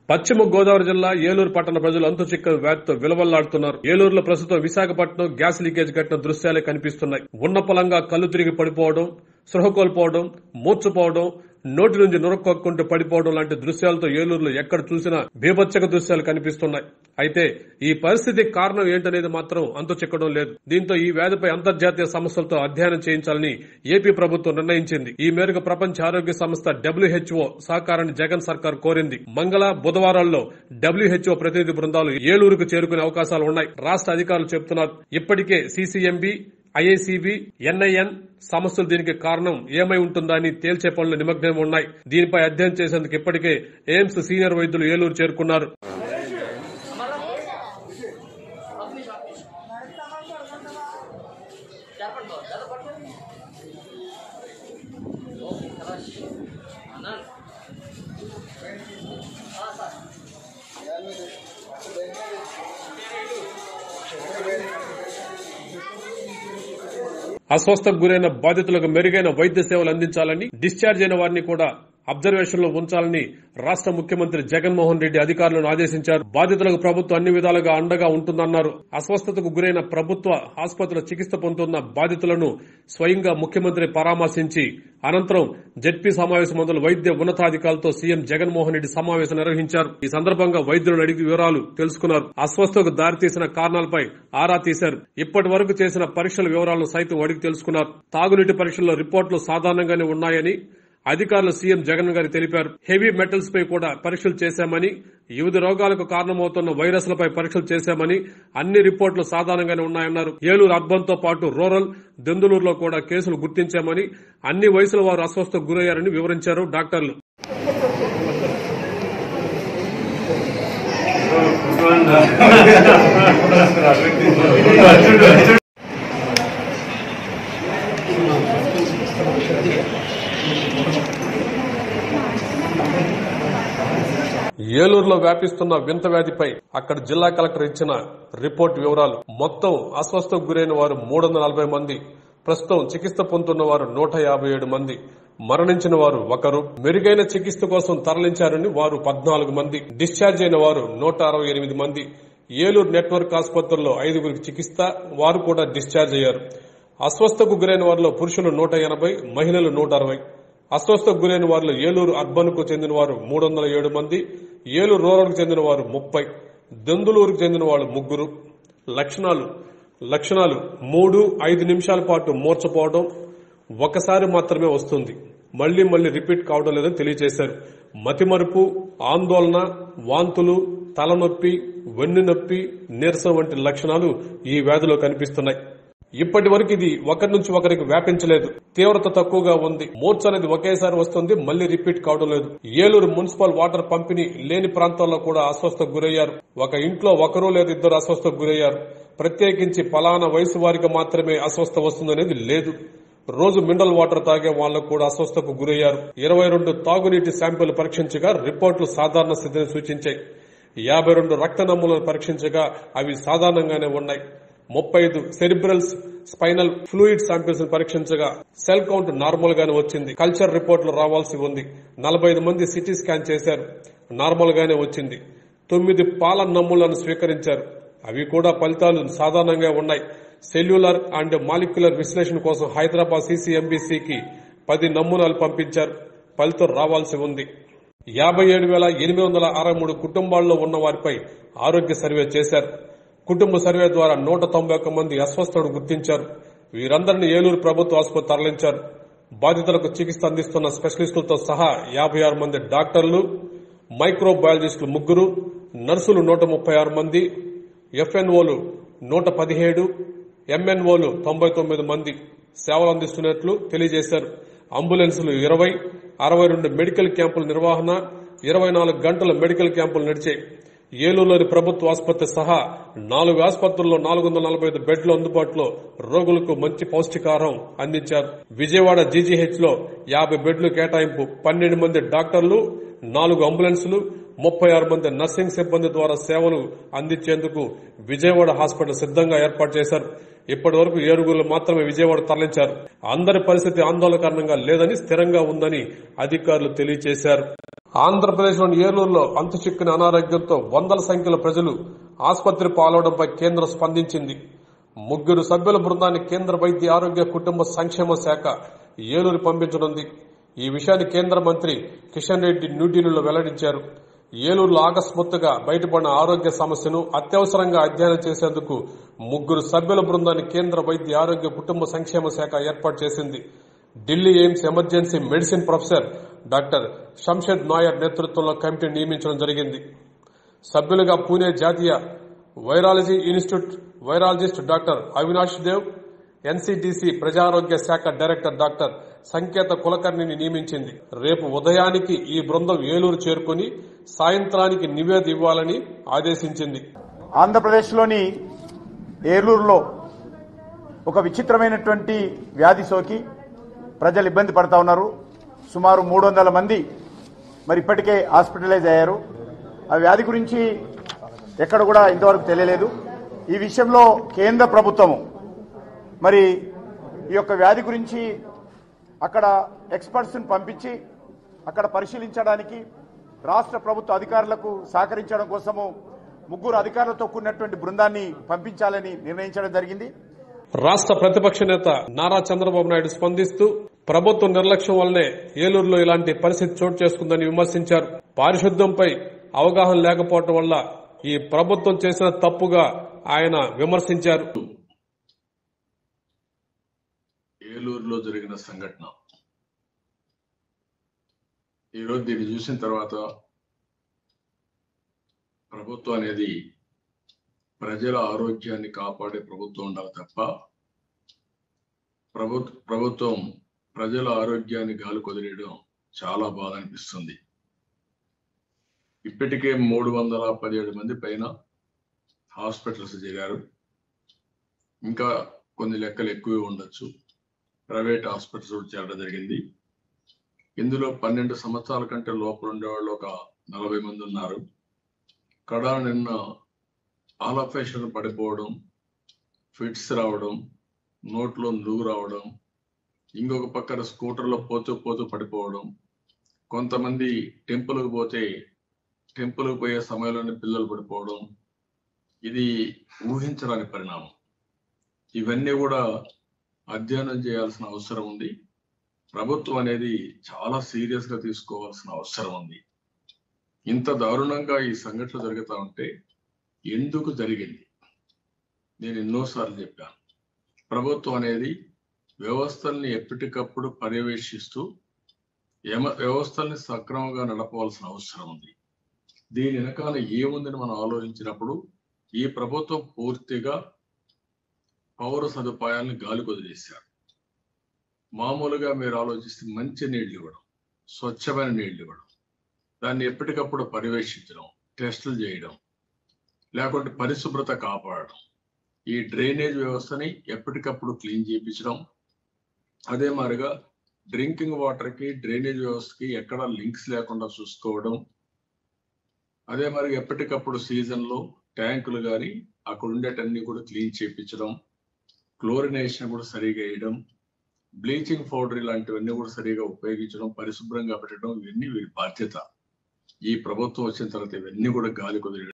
పశ్చిమ గోదావరి జిల్లా ఏలూరు పట్టణ ప్రజలు అంతు చిక్కని వ్యాధితో విలవల్లాడుతున్నారు ఏలూరులో ప్రస్తుతం విశాఖపట్నం గ్యాస్ లీకేజ్ కట్టిన దృశ్యాలే కనిపిస్తున్నాయి ఉన్న పొలంగా కళ్ళు తిరిగి పడిపోవడం సృహ కోల్పోవడం మూర్చపోవడం నోటి నుంచి నురక్కొక్కుంటూ పడిపోవడం లాంటి దృశ్యాలతో ఏలూరులో ఎక్కడ చూసినా బీభత్సక దృశ్యాలు కనిపిస్తున్నాయి అయితే ఈ పరిస్థితి కారణం ఏంటనేది మాత్రం అంతు చిక్కడం లేదు దీంతో ఈ వ్యాధిపై అంతర్జాతీయ సంస్థలతో అధ్యయనం చేయించాలని ఏపీ ప్రభుత్వం నిర్ణయించింది ఈ మేరకు ప్రపంచ ఆరోగ్య సంస్థ డబ్ల్యూహెచ్ఓ సహకారాన్ని జగన్ సర్కార్ కోరింది మంగళ బుధవారాల్లో డబ్ల్యూహెచ్ఓ ప్రతినిధి బృందాలు ఏలూరుకు చేరుకునే అవకాశాలు ఉన్నాయి రాష్ట్ర అధికారులు చెబుతున్నారు ఇప్పటికే సీసీఎంబీ ఐఐసిబి ఎన్ఐఎన్ సంస్థలు దీనికి కారణం ఏమై ఉంటుందా అని తేల్చే పనులు నిమగ్నం ఉన్నాయి దీనిపై అధ్యయనం చేసేందుకు ఇప్పటికే ఎయిమ్స్ సీనియర్ వైద్యులు ఏలూరు చేరుకున్నారు అస్వస్థకు గురైన బాధితులకు మెరుగైన వైద్య సేవలు అందించాలని డిశ్చార్జ్ అయిన వారిని కూడా అబ్జర్వేషన్ లో ఉంచాలని రాష్ట్ర ముఖ్యమంత్రి జగన్మోహన్ రెడ్డి అధికారులను ఆదేశించారు బాధితులకు ప్రభుత్వం అన్ని విధాలుగా అండగా ఉంటుందన్నారు అస్వస్థతకు గురైన ప్రభుత్వ ఆసుపత్రిలో చికిత్స పొందుతున్న బాధితులను స్వయంగా ముఖ్యమంత్రి పరామర్శించి అనంతరం జడ్పీ సమావేశం మొదలు వైద్య ఉన్నతాధికారులతో సీఎం జగన్మోహన్ రెడ్డి సమావేశం నిర్వహించారు ఈ సందర్భంగా వైద్యులను అడిగి వివరాలు తెలుసుకున్నారు అస్వస్థతకు దారితీసిన కారణాలపై ఆరా తీశారు ఇప్పటి వరకు చేసిన పరీక్షల వివరాలను సైతం అడిగి తెలుసుకున్నారు తాగునీటి పరీక్షల్లో రిపోర్టులు సాధారణంగానే ఉన్నాయని అధికారులు సీఎం జగన్ గారు తెలిపారు హెవీ మెటల్స్ పై కూడా పరీక్షలు చేశామని వివిధ రోగాలకు కారణమవుతున్న వైరస్లపై పరీక్షలు చేశామని అన్ని రిపోర్టులు సాధారణంగానే ఉన్నాయన్నారు ఏలూరు అర్బన్తో పాటు రూరల్ దెందులూరులో కూడా కేసులు గుర్తించామని అన్ని వయసుల వారు అస్వస్థకు గురయ్యారని వివరించారు డాక్టర్లు ఏలూరులో వ్యాపిస్తున్న వింత వ్యాధిపై అక్కడ జిల్లా కలెక్టర్ ఇచ్చిన రిపోర్ట్ వివరాలు మొత్తం అస్వస్థకు గురైన వారు మూడు వందల నలభై మంది ప్రస్తుతం చికిత్స పొందుతున్న వారు నూట యాభై ఏడు మంది మరణించిన వారు ఒకరు మెరుగైన చికిత్స కోసం తరలించారని వారు పద్నాలుగు మంది డిశ్చార్జ్ అయిన వారు నూట అరవై ఎనిమిది మంది ఏలూరు నెట్వర్క్ ఆసుపత్రుల్లో ఐదుగురికి చికిత్స వారు కూడా డిశ్చార్జ్ అయ్యారు అస్వస్థకు గురైన వారిలో పురుషులు నూట ఎనభై మహిళలు నూట అరవై అస్వస్థకు గురైన వారిలో ఏలూరు అర్బన్ కు చెందిన వారు మూడు వందల ఏడు మంది ఏలూరు రూరల్ కు చెందిన వారు ముప్పై దెందులూరుకు చెందిన వాళ్ళు ముగ్గురు లక్షణాలు లక్షణాలు మూడు ఐదు నిమిషాల పాటు మూర్చపోవడం ఒకసారి మాత్రమే వస్తుంది మళ్లీ మళ్లీ రిపీట్ కావడం లేదని తెలియజేశారు మతిమరుపు ఆందోళన వాంతులు తలనొప్పి వెన్ను నొప్పి నీరసం వంటి లక్షణాలు ఈ వ్యాధిలో కనిపిస్తున్నాయి ఇప్పటి వరకు ఇది ఒకరి నుంచి ఒకరికి వ్యాపించలేదు తీవ్రత తక్కువగా ఉంది మూర్ఛ అనేది ఒకేసారి వస్తుంది మళ్లీ రిపీట్ కావడం లేదు ఏలూరు మున్సిపల్ వాటర్ పంపిణీ లేని ప్రాంతాల్లో కూడా అస్వస్థకు గురయ్యారు ఒక ఇంట్లో ఒకరు లేదా ఇద్దరు అస్వస్థకు గురయ్యారు ప్రత్యేకించి పలానా వయసు వారికి మాత్రమే అస్వస్థ వస్తుందనేది లేదు రోజు మినరల్ వాటర్ తాగే వాళ్లకు కూడా అస్వస్థకు గురయ్యారు ఇరవై రెండు తాగునీటి శాంపిల్ పరీక్షించగా రిపోర్టులు సాధారణ స్థితిని సూచించాయి యాభై రెండు రక్త నమూనాలు పరీక్షించగా అవి సాధారణంగానే ఉన్నాయి ముప్పై ఐదు సెరిబ్రల్స్ స్పైనల్ ఫ్లూయిడ్ శాంపిల్స్ పరీక్షించగా సెల్ కౌంట్ నార్మల్ గానే వచ్చింది కల్చర్ రిపోర్టులు రావాల్సి ఉంది నలభై ఐదు మంది సిటీ స్కాన్ చేశారు నార్మల్ గానే వచ్చింది తొమ్మిది పాల నమూనాలను స్వీకరించారు అవి కూడా ఫలితాలు సాధారణంగా ఉన్నాయి సెల్యులర్ అండ్ మాలిక్యులర్ విశ్లేషణ కోసం హైదరాబాద్ సీసీఎంబీసీకి పది నమూనాలు పంపించారు ఫలితం రావాల్సి ఉంది యాభై ఏడు వేల ఎనిమిది వందల అరవై మూడు కుటుంబాల్లో ఉన్న వారిపై ఆరోగ్య సర్వే చేశారు కుటుంబ సర్వే ద్వారా నూట తొంభై ఒక్క మంది అస్వస్థుడు గుర్తించారు వీరందరినీ ఏలూరు ప్రభుత్వ ఆసుపత్రి తరలించారు బాధితులకు చికిత్స అందిస్తున్న స్పెషలిస్టులతో సహా యాభై ఆరు మంది డాక్టర్లు మైక్రోబయాలజిస్టులు ముగ్గురు నర్సులు నూట ముప్పై ఆరు మంది ఎఫ్ఎన్ఓలు నూట పదిహేడు ఎంఎన్ఓలు తొంభై తొమ్మిది మంది సేవలు అందిస్తున్నట్లు తెలియజేశారు అంబులెన్సులు ఇరవై అరవై రెండు మెడికల్ క్యాంపుల నిర్వహణ ఇరవై నాలుగు గంటల మెడికల్ క్యాంపులు నడిచాయి ఏలూరులోని ప్రభుత్వ ఆసుపత్రి సహా నాలుగు ఆసుపత్రుల్లో నాలుగు వందల నలభై ఐదు బెడ్లు అందుబాటులో రోగులకు మంచి పౌష్టికాహారం అందించారు విజయవాడ జీజీహెచ్ లో యాభై బెడ్లు కేటాయింపు పన్నెండు మంది డాక్టర్లు నాలుగు అంబులెన్సులు ముప్పై ఆరు మంది నర్సింగ్ సిబ్బంది ద్వారా సేవలు అందించేందుకు విజయవాడ హాస్పిటల్ సిద్ధంగా ఏర్పాటు చేశారు ఇప్పటి వరకు ఏరుగురు మాత్రమే విజయవాడ తరలించారు అందరి పరిస్థితి ఆందోళనకరంగా లేదని స్థిరంగా ఉందని అధికారులు తెలియజేశారు ఆంధ్రప్రదేశ్లోని ఏలూరులో అంతుచిక్కిన అనారోగ్యంతో వందల సంఖ్యలో ప్రజలు ఆసుపత్రి పాలవడంపై కేంద్రం స్పందించింది ముగ్గురు సభ్యుల బృందాన్ని కేంద్ర వైద్య ఆరోగ్య కుటుంబ సంక్షేమ శాఖ ఏలూరు పంపించనుంది ఈ విషయాన్ని కేంద్ర మంత్రి కిషన్ రెడ్డి న్యూఢిల్లీలో వెల్లడించారు ఏలూరులో ఆకస్మాత్తుగా బయటపడిన ఆరోగ్య సమస్యను అత్యవసరంగా అధ్యయనం చేసేందుకు ముగ్గురు సభ్యుల బృందాన్ని కేంద్ర వైద్య ఆరోగ్య కుటుంబ సంక్షేమ శాఖ ఏర్పాటు చేసింది Delhi AIIMS emergency medicine professor doctor Shamshad Nair నేతృత్వంలో కమిటీ నియమించడం జరిగింది సభ్యులుగా పూణే జాతీయ virology institute virologist doctor Avinash Dev NCDC ప్రజారోగ్య శాఖ డైరెక్టర్ డాక్టర్ సంకేత కులకర్ణిని నియమించింది రేపు ఉదయానికి ఈ బృందం ఏలూరు చేరుకుని సాయంత్రానికి నివేదిక ఇవ్వాలని ఆదేశించింది ఆంధ్రప్రదేశ్లోని ఏలూరులో ఒక విచిత్రమైనటువంటి వ్యాధి సోకి ప్రజలు ఇబ్బంది పడతా ఉన్నారు సుమారు మూడు వందల మంది మరి ఇప్పటికే హాస్పిటలైజ్ అయ్యారు ఆ వ్యాధి గురించి ఎక్కడ కూడా ఇంతవరకు తెలియలేదు ఈ విషయంలో కేంద్ర ప్రభుత్వము మరి ఈ యొక్క వ్యాధి గురించి అక్కడ ఎక్స్పర్ట్స్ని పంపించి అక్కడ పరిశీలించడానికి రాష్ట్ర ప్రభుత్వ అధికారులకు సహకరించడం కోసము ముగ్గురు అధికారులతో కూడినటువంటి బృందాన్ని పంపించాలని నిర్ణయించడం జరిగింది రాష్ట్ర ప్రతిపక్ష నేత నారా చంద్రబాబు నాయుడు స్పందిస్తూ ప్రభుత్వ నిర్లక్ష్యం వల్లనే ఏలూరులో ఇలాంటి పరిస్థితి చోటు చేసుకుందని విమర్శించారు పారిశుద్ధ్యంపై అవగాహన లేకపోవటం వల్ల ఈ ప్రభుత్వం చేసిన తప్పుగా ఆయన విమర్శించారు ఏలూరులో జరిగిన సంఘటన ఈరోజు దీన్ని చూసిన తర్వాత ప్రభుత్వం అనేది ప్రజల ఆరోగ్యాన్ని కాపాడే ప్రభుత్వం ఉండాలి తప్ప ప్రభుత్వ ప్రభుత్వం ప్రజల ఆరోగ్యాన్ని గాలి కుదిరేయడం చాలా బాధ అనిపిస్తుంది ఇప్పటికే మూడు వందల పదిహేడు మంది పైన హాస్పిటల్స్ చేరారు ఇంకా కొన్ని లెక్కలు ఎక్కువే ఉండొచ్చు ప్రైవేట్ హాస్పిటల్స్ కూడా చేరడం జరిగింది ఇందులో పన్నెండు సంవత్సరాల కంటే లోపల ఉండేవాళ్ళు ఒక నలభై మంది ఉన్నారు కడా నిన్న ఆలఫేషన్ పడిపోవడం ఫిట్స్ రావడం నోట్లో నువ్వు రావడం ఇంకొక పక్కన స్కూటర్లో పోతూ పోతూ పడిపోవడం కొంతమంది టెంపుల్కి పోతే టెంపుల్కి పోయే సమయంలోనే పిల్లలు పడిపోవడం ఇది ఊహించరాని పరిణామం ఇవన్నీ కూడా అధ్యయనం చేయాల్సిన అవసరం ఉంది ప్రభుత్వం అనేది చాలా సీరియస్ గా తీసుకోవాల్సిన అవసరం ఉంది ఇంత దారుణంగా ఈ సంఘటన జరుగుతూ ఉంటే ఎందుకు జరిగింది నేను ఎన్నోసార్లు చెప్పాను ప్రభుత్వం అనేది వ్యవస్థల్ని ఎప్పటికప్పుడు పర్యవేక్షిస్తూ యమ- వ్యవస్థల్ని సక్రమంగా నడపవలసిన అవసరం ఉంది దీని వెనకాల ఏముందని మనం ఆలోచించినప్పుడు ఈ ప్రభుత్వం పూర్తిగా పౌర సదుపాయాలను గాలి వదిలేశారు మామూలుగా మీరు ఆలోచిస్తే మంచి నీళ్లు ఇవ్వడం స్వచ్ఛమైన నీళ్లు ఇవ్వడం దాన్ని ఎప్పటికప్పుడు పర్యవేక్షించడం టెస్టులు చేయడం లేకుంటే పరిశుభ్రత కాపాడడం ఈ డ్రైనేజ్ వ్యవస్థని ఎప్పటికప్పుడు క్లీన్ చేయించడం అదే మాదిరిగా డ్రింకింగ్ వాటర్ కి డ్రైనేజ్ వ్యవస్థకి ఎక్కడ లింక్స్ లేకుండా చూసుకోవడం అదే మరి ఎప్పటికప్పుడు సీజన్ లో ట్యాంకులు కానీ అక్కడ ఉండేటన్ని కూడా క్లీన్ చేయించడం క్లోరినేషన్ కూడా సరిగా వేయడం బ్లీచింగ్ పౌడర్ ఇలాంటివన్నీ కూడా సరిగా ఉపయోగించడం పరిశుభ్రంగా పెట్టడం ఇవన్నీ వీరి బాధ్యత ఈ ప్రభుత్వం వచ్చిన తర్వాత ఇవన్నీ కూడా గాలి కుదిరి